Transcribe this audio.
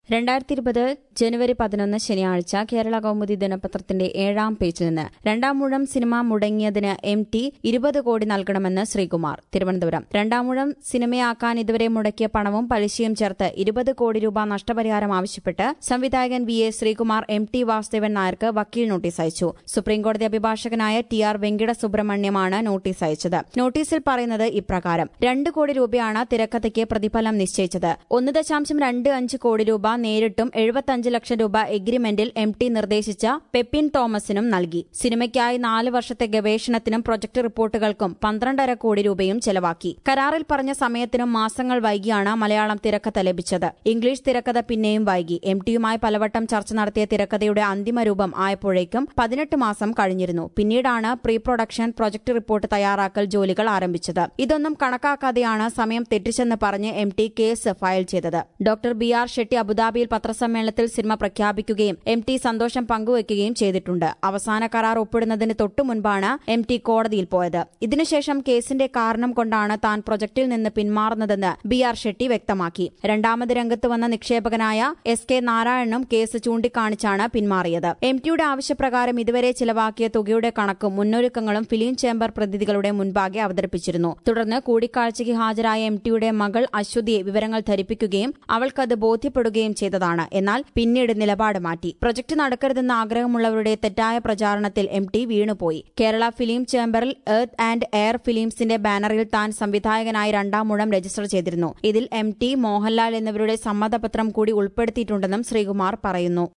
രണ്ടായിരത്തി ഇരുപത് ജനുവരി പതിനൊന്ന് ശനിയാഴ്ച കേരള കൗമുദി ദിനപത്രത്തിന്റെ ഏഴാം പേജിൽ നിന്ന് രണ്ടാം മൂഴം സിനിമ മുടങ്ങിയതിന് എം ടി ഇരുപത് കോടി നൽകണമെന്ന് ശ്രീകുമാർ തിരുവനന്തപുരം രണ്ടാം മൂഴം സിനിമയാക്കാൻ ഇതുവരെ മുടക്കിയ പണവും പലിശയും ചേർത്ത് ഇരുപത് കോടി രൂപ നഷ്ടപരിഹാരം ആവശ്യപ്പെട്ട് സംവിധായകൻ V A Sreekumar M T Vasudevan നായർക്ക് വക്കീൽ നോട്ടീസ് അയച്ചു സുപ്രീംകോടതി അഭിഭാഷകനായ ടി ആർ വെങ്കിട സുബ്രഹ്മണ്യമാണ് നോട്ടീസ് അയച്ചത് നോട്ടീസിൽ പറയുന്നത് ഇപ്രകാരം രണ്ട് കോടി രൂപയാണ് തിരക്കഥയ്ക്ക് പ്രതിഫലം നിശ്ചയിച്ചത് ഒന്ന് ദശാംശം രണ്ട് അഞ്ച് കോടി രൂപ നേരിട്ടും എഴുപത്തഞ്ച് ലക്ഷം രൂപ എഗ്രിമെന്റിൽ എം ടി നിർദ്ദേശിച്ച പെപ്പിൻ തോമസിനും നൽകി സിനിമയ്ക്കായി നാല് വർഷത്തെ ഗവേഷണത്തിനും പ്രൊജക്ട് റിപ്പോർട്ടുകൾക്കും പന്ത്രണ്ടര കോടി രൂപയും ചെലവാക്കി കരാറിൽ പറഞ്ഞ സമയത്തിനും മാസങ്ങൾ വൈകിയാണ് മലയാളം തിരക്കഥ ലഭിച്ചത് ഇംഗ്ലീഷ് തിരക്കഥ പിന്നെയും വൈകി എം ടിയുമായി പലവട്ടം ചർച്ച നടത്തിയ തിരക്കഥയുടെ അന്തിമ രൂപം ആയപ്പോഴേക്കും പതിനെട്ട് മാസം കഴിഞ്ഞിരുന്നു പിന്നീടാണ് പ്രീ പ്രൊഡക്ഷൻ പ്രൊജക്ട് റിപ്പോർട്ട് തയ്യാറാക്കൽ ജോലികൾ ആരംഭിച്ചത് ഇതൊന്നും കണക്കാക്കാതെയാണ് സമയം തെറ്റിച്ചെന്ന് പറഞ്ഞ് എം ടി കേസ് ഫയൽ ചെയ്തത് ഡോക്ടർ ബി ആർ ഷെട്ടി അബുദാബിയിൽ പത്രസമ്മേളനത്തിൽ സിനിമ പ്രഖ്യാപിക്കുകയും എം ടി സന്തോഷം പങ്കുവയ്ക്കുകയും ചെയ്തിട്ടുണ്ട് അവസാന കരാർ ഒപ്പിടുന്നതിന് തൊട്ടു മുൻപാണ് എം ടി കോടതിയിൽ പോയത് ഇതിനുശേഷം കേസിന്റെ കാരണം കൊണ്ടാണ് താൻ പ്രൊജക്ടിൽ നിന്ന് പിന്മാറുന്നതെന്ന് ബി ആർ ഷെട്ടി വ്യക്തമാക്കി രണ്ടാമത് രംഗത്ത് വന്ന നിക്ഷേപകനായ എസ് കെ നാരായണനും കേസ് ചൂണ്ടിക്കാണിച്ചാണ് പിന്മാറിയത് എം ടിയുടെ ആവശ്യപ്രകാരം ഇതുവരെ ചിലവാക്കിയ തുകയുടെ കണക്കും മുന്നൊരുക്കങ്ങളും ഫിലിം ചേംബർ പ്രതിനിധികളുടെ മുൻപാകെ അവതരിപ്പിച്ചിരുന്നു തുടർന്ന് കൂടിക്കാഴ്ചയ്ക്ക് ഹാജരായ എം ടിയുടെ മകൾ അശ്വതിയെ വിവരങ്ങൾ ധരിപ്പിക്കുകയും അവൾക്കത് ബോധ്യപ്പെടുകയും ചെയ്തതാണ് എന്നാൽ പിന്നീട് നിലപാട് മാറ്റി പ്രൊജക്ട് നടക്കരുതെന്ന് ആഗ്രഹമുള്ളവരുടെ തെറ്റായ പ്രചാരണത്തിൽ എം ടി വീണുപോയി കേരള ഫിലിം ചേംബറിൽ എർത്ത് ആൻഡ് എയർ ഫിലിംസിന്റെ ബാനറിൽ താൻ സംവിധായകനായി രണ്ടാം മൂഴം രജിസ്റ്റർ ചെയ്തിരുന്നു ഇതിൽ എം ടി മോഹൻലാൽ എന്നിവരുടെ സമ്മതപത്രം കൂടി ഉൾപ്പെടുത്തിയിട്ടുണ്ടെന്നും ശ്രീകുമാർ പറയുന്നു